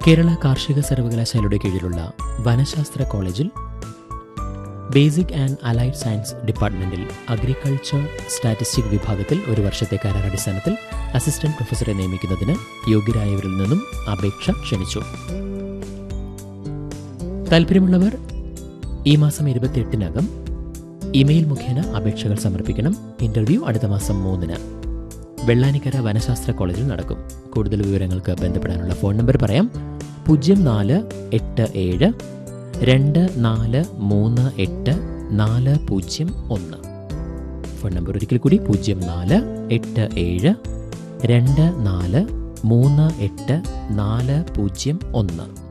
കേരള കാർഷിക സർവകലാശാലയുടെ കീഴിലുള്ള വനശാസ്ത്ര കോളേജിൽ ബേസിക് ആൻഡ് അലൈഡ് സയൻസ് ഡിപ്പാർട്ട്മെന്റിൽ അഗ്രികൾച്ചർ സ്റ്റാറ്റിസ്റ്റിക് വിഭാഗത്തിൽ ഒരു വർഷത്തെ കരാർ അടിസ്ഥാനത്തിൽ അസിസ്റ്റന്റ് പ്രൊഫസറെ നിയമിക്കുന്നതിന് യോഗ്യരായവരിൽ നിന്നും അപേക്ഷ ക്ഷണിച്ചു താല്പര്യമുള്ളവർ ഈ മാസം ഇരുപത്തിയെട്ടിനകം ഇമെയിൽ മുഖേന അപേക്ഷകൾ സമർപ്പിക്കണം ഇന്റർവ്യൂ അടുത്ത മാസം മൂന്നിന് വെള്ളാനിക്കര വനശാസ്ത്ര കോളേജിൽ നടക്കും കൂടുതൽ വിവരങ്ങൾക്ക് ബന്ധപ്പെടാനുള്ള ഫോൺ നമ്പർ പറയാം പൂജ്യം നാല് എട്ട് ഏഴ് രണ്ട് നാല് മൂന്ന് എട്ട് നാല് പൂജ്യം ഒന്ന് ഫോൺ നമ്പർ ഒരിക്കൽ കൂടി പൂജ്യം നാല് എട്ട് ഏഴ് രണ്ട് നാല് മൂന്ന് എട്ട് നാല് പൂജ്യം ഒന്ന്